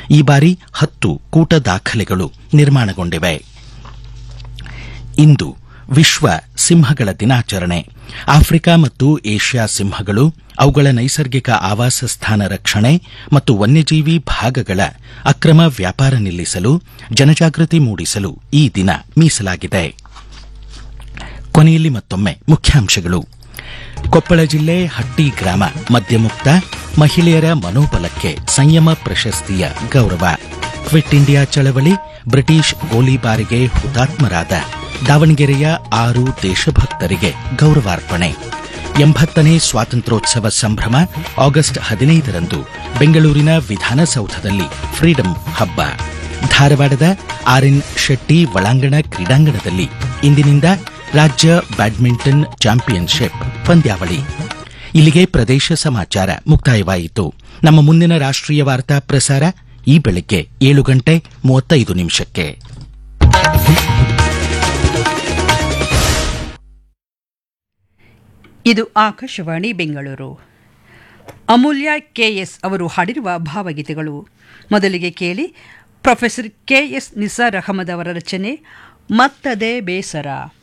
ಈ ಬಾರಿ ಹತ್ತು ಕೂಟ ದಾಖಲೆಗಳು ನಿರ್ಮಾಣಗೊಂಡಿವೆ ಇಂದು ವಿಶ್ವ ಸಿಂಹಗಳ ದಿನಾಚರಣೆ ಆಫ್ರಿಕಾ ಮತ್ತು ಏಷ್ಯಾ ಸಿಂಹಗಳು ಅವುಗಳ ನೈಸರ್ಗಿಕ ಆವಾಸ ಸ್ಥಾನ ರಕ್ಷಣೆ ಮತ್ತು ವನ್ಯಜೀವಿ ಭಾಗಗಳ ಅಕ್ರಮ ವ್ಯಾಪಾರ ನಿಲ್ಲಿಸಲು ಜನಜಾಗೃತಿ ಮೂಡಿಸಲು ಈ ದಿನ ಮೀಸಲಾಗಿದೆ ಕೊನೆಯಲ್ಲಿ ಮತ್ತೊಮ್ಮೆ ಮುಖ್ಯಾಂಶಗಳು ಕೊಪ್ಪಳ ಜಿಲ್ಲೆ ಹಟ್ಟಿ ಗ್ರಾಮ ಮದ್ಯಮುಕ್ತ ಮಹಿಳೆಯರ ಮನೋಬಲಕ್ಕೆ ಸಂಯಮ ಪ್ರಶಸ್ತಿಯ ಗೌರವ ಕ್ವಿಟ್ ಇಂಡಿಯಾ ಚಳವಳಿ ಬ್ರಿಟಿಷ್ ಗೋಲಿಬಾರಿಗೆ ಹುತಾತ್ಮರಾದ ದಾವಣಗೆರೆಯ ಆರು ದೇಶಭಕ್ತರಿಗೆ ಗೌರವಾರ್ಪಣೆ ಎಂಬತ್ತನೇ ಸ್ವಾತಂತ್ರ್ಯೋತ್ಸವ ಸಂಭ್ರಮ ಆಗಸ್ಟ್ ಹದಿನೈದರಂದು ಬೆಂಗಳೂರಿನ ವಿಧಾನಸೌಧದಲ್ಲಿ ಫ್ರೀಡಂ ಹಬ್ಬ ಧಾರವಾಡದ ಆರ್ಎನ್ ಶೆಟ್ಟಿ ಒಳಾಂಗಣ ಕ್ರೀಡಾಂಗಣದಲ್ಲಿ ಇಂದಿನಿಂದ ರಾಜ್ಯ ಬ್ಯಾಡ್ಮಿಂಟನ್ ಚಾಂಪಿಯನ್ಶಿಪ್ ಪಂದ್ಯಾವಳಿ ಇಲ್ಲಿಗೆ ಪ್ರದೇಶ ಸಮಾಚಾರ ಮುಕ್ತಾಯವಾಯಿತು ನಮ್ಮ ಮುಂದಿನ ರಾಷ್ಟ್ರೀಯ ವಾರ್ತಾ ಪ್ರಸಾರ ಈ ಬೆಳಗ್ಗೆ ಏಳು ಗಂಟೆ ಮೂವತ್ತೈದು ನಿಮಿಷಕ್ಕೆ ಇದು ಆಕಾಶವಾಣಿ ಬೆಂಗಳೂರು ಅಮೂಲ್ಯ ಕೆಎಸ್ ಅವರು ಹಾಡಿರುವ ಭಾವಗೀತೆಗಳು ಮೊದಲಿಗೆ ಕೇಳಿ ಪ್ರೊಫೆಸರ್ ಕೆಎಸ್ ನಿಸಾರ್ ಅಹಮದ್ ಅವರ ರಚನೆ ಮತ್ತದೇ ಬೇಸರ